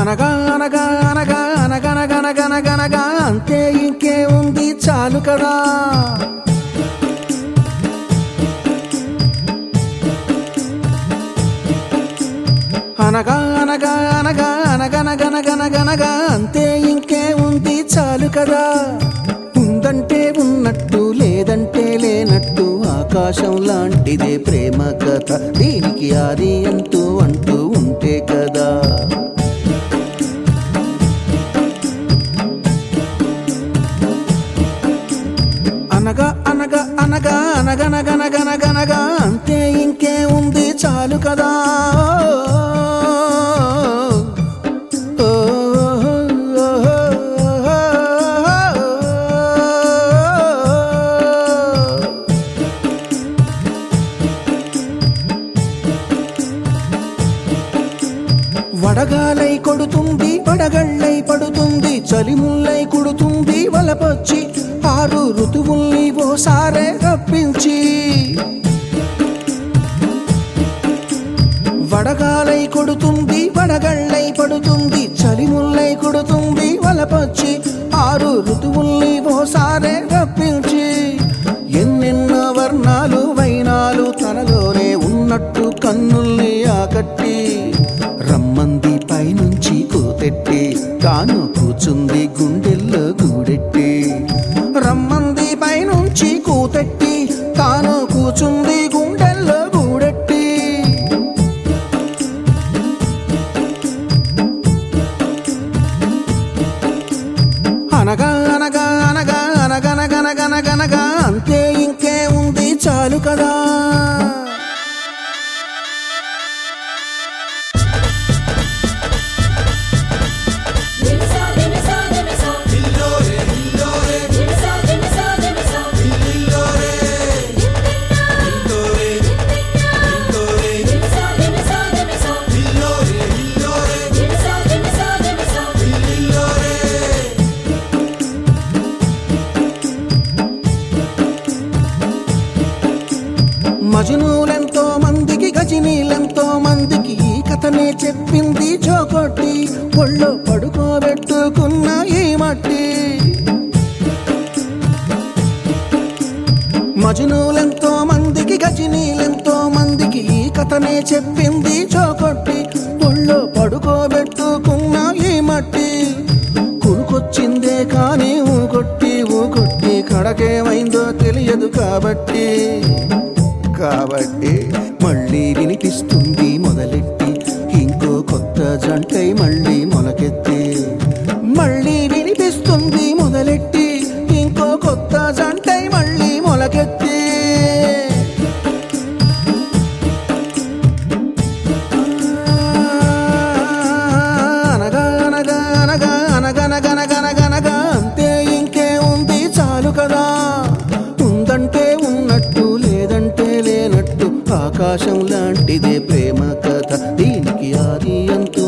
అనగా అనగా అనగా అనగనగనగనగనగా అంతే ఇంకే ఉంది చాలు కదా అనగా అనగా అనగా అనగనగనగనగనగా అంతే ఇంకే ఉంది చాలు కదా ఉందంటే ఉన్నట్టు లేదంటే లేనట్టు ఆకాశం లాంటిదే ప్రేమ కథ దీనికి ఆది అంటూ అంటూ ఉంటే కదా అనగా అనగా అనగా అనగనగనగనగనగా అంతే ఇంకే ఉంది చాలు కదా ఓ, ఓ, ఓ. వడగాలై కొడుతుంది వడగళ్ళై పడుతుంది చలిముల్లై కుడుతుంది వలపొచ్చి ఆరు ఋతువుల్ని ఓసారే రప్పించి వడగాలై కొడుతుంది వడగళ్ళై పడుతుంది చలిముల్లై కుడుతుంది వలపొచ్చి ఆరు ఋతువుల్ని ఓసారే రప్పించి ఎన్నెన్నో వర్ణాలు వైనాలు తనలోనే ఉన్నట్టు కన్నుల్ని ఆకట్టి రమ్మంది పైనుంచి కూతెట్టి తాను కూచుంది గుండెల్లో గూడెట్టి రమ్మంది పైనుంచి కూతెట్టి తాను కూచుంది గుండెల్లో గూడెట్టి అనగా అనగా అనగా అనగనగనగనగనగా అంతే ఇంకే ఉంది చాలు కదా దిమిసా దిమిసా దిమిసా దిల్లోరే దిల్లోరే దిమిసా దిమిసా దిమిసా దిల్లోరే దిల్లోరే దిల్లోరే దిల్లోరే దిమిసా దిమిసా దిమిసా దిల్లోరే దిల్లోరే దిమిసా దిమిసా దిమిసా దిల్లోరే మజునులెంతో మందికి గజనీలెంతో మందికి ఈ కథనే చెప్పింది చోకొట్టి ఒళ్ళో పడుకోబెట్టుకున్న ఈ మట్టి మజునులెంతో మందికి గజనీలెంతో మందికి ఈ కథనే చెప్పింది చోకొట్టి ఒళ్ళో పడుకోబెట్టుకున్న ఈ మట్టి కురుకొచ్చిందే కానీ ఊకొట్టి ఊకొట్టి కడకేమైందో తెలియదు కాబట్టి కాబట్టి మళ్ళీ వినిపిస్తుంది మొదలెట్టి ఇంకో కొత్త జంటై మళ్ళీ మొలకెత్తి మళ్ళీ వినిపిస్తుంది మొదలెట్టి ఇంకో కొత్త జంటై మళ్ళీ మొలకెత్తి అనగా అనగా అనగా అనగనగనగనగనగా అంతే ఇంకే ఉంది చాలు కదా ఉందంటే ఉన్నట్టు లేదంటే లేనట్టు ఆకాశం లాంటిదే ప్రేమ కథ దీనికి ఆది అంతు